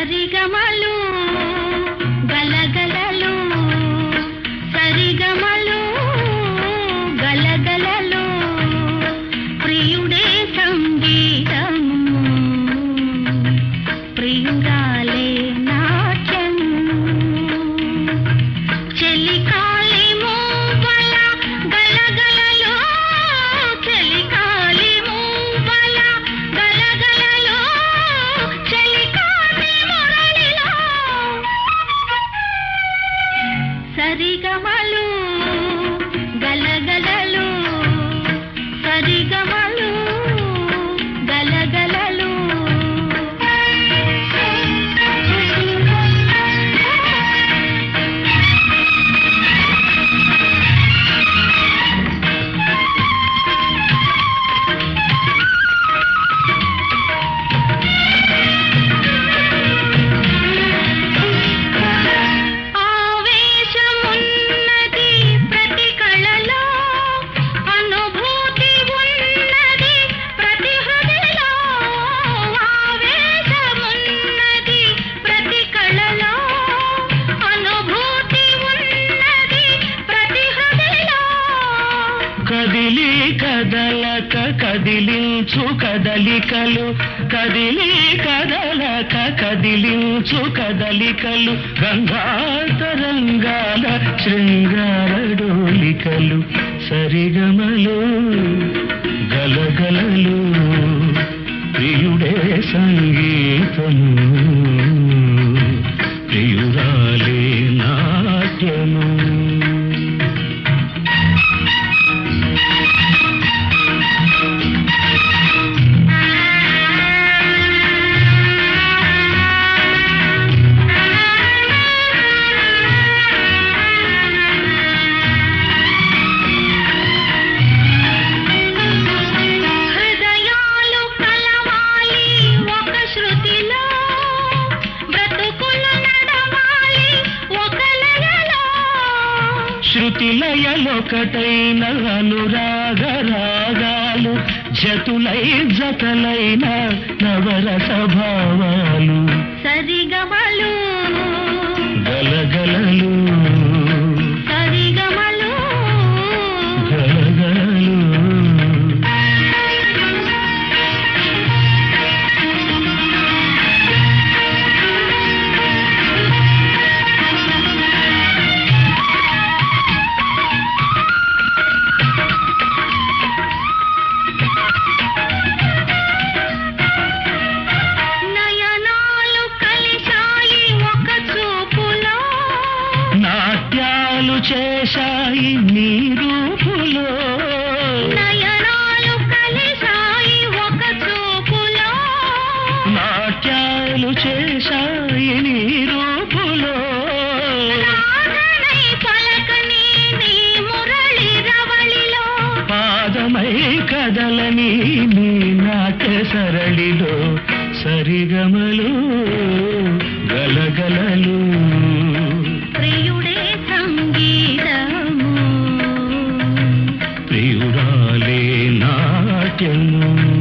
సరిగమలు గలగలలు సరిగమలు గలగలలు ప్రియుడే సంగీతం ప్రియురాలే నాట్యం చెలికాలి మూవల గలగలలో చెలికాలి మూవల గలగలలో చెలికాలి మురళిలో సరిగమలు గలగలలు సరిగమలు గలగలలు ఆవేశమున్నది ప్రతి కళలో అనుభూతి ఉన్నది ప్రతి హృదయలో ఆవేశమున్నది ప్రతి కళలో అనుభూతి ఉన్నది ప్రతి హృదయలో కదిలి కదలక కదిలించు కదలికలు కదిలి కదలక కదిలించు కదలికలు గంగాతరంగాల శృంగార డోలికలు సరిగమలు గలగలలు ప్రియుడే సంగీతము ప్రియురాలే నాట్యము హృదయాలు కలవాలి ఒక శృతిలో బ్రతుకులు నడవాలి ఒక లయలో శృతి లయలొకటైన అనురాగ రాగాలు జతులై జతలైన నవరస భావాలు సరిగమలు గలగలలు సరిగమలు గలగలలు నయనాలు కలిశాయి ఒక చూపులో నాట్యాలు చేశాయి నీ రూపులో నయనాలు కలిశాయి ఒక చూపులో నాట్యాలు చేశాయి నీ రూపులో రాగనై పలకని నీ మురళి రవళిలో పాదమై కదలని నీ నాట్య సరళిలో సరిగమలు గలగలలు ప్రియుడే సంగీతము ప్రియురాలే నాట్యము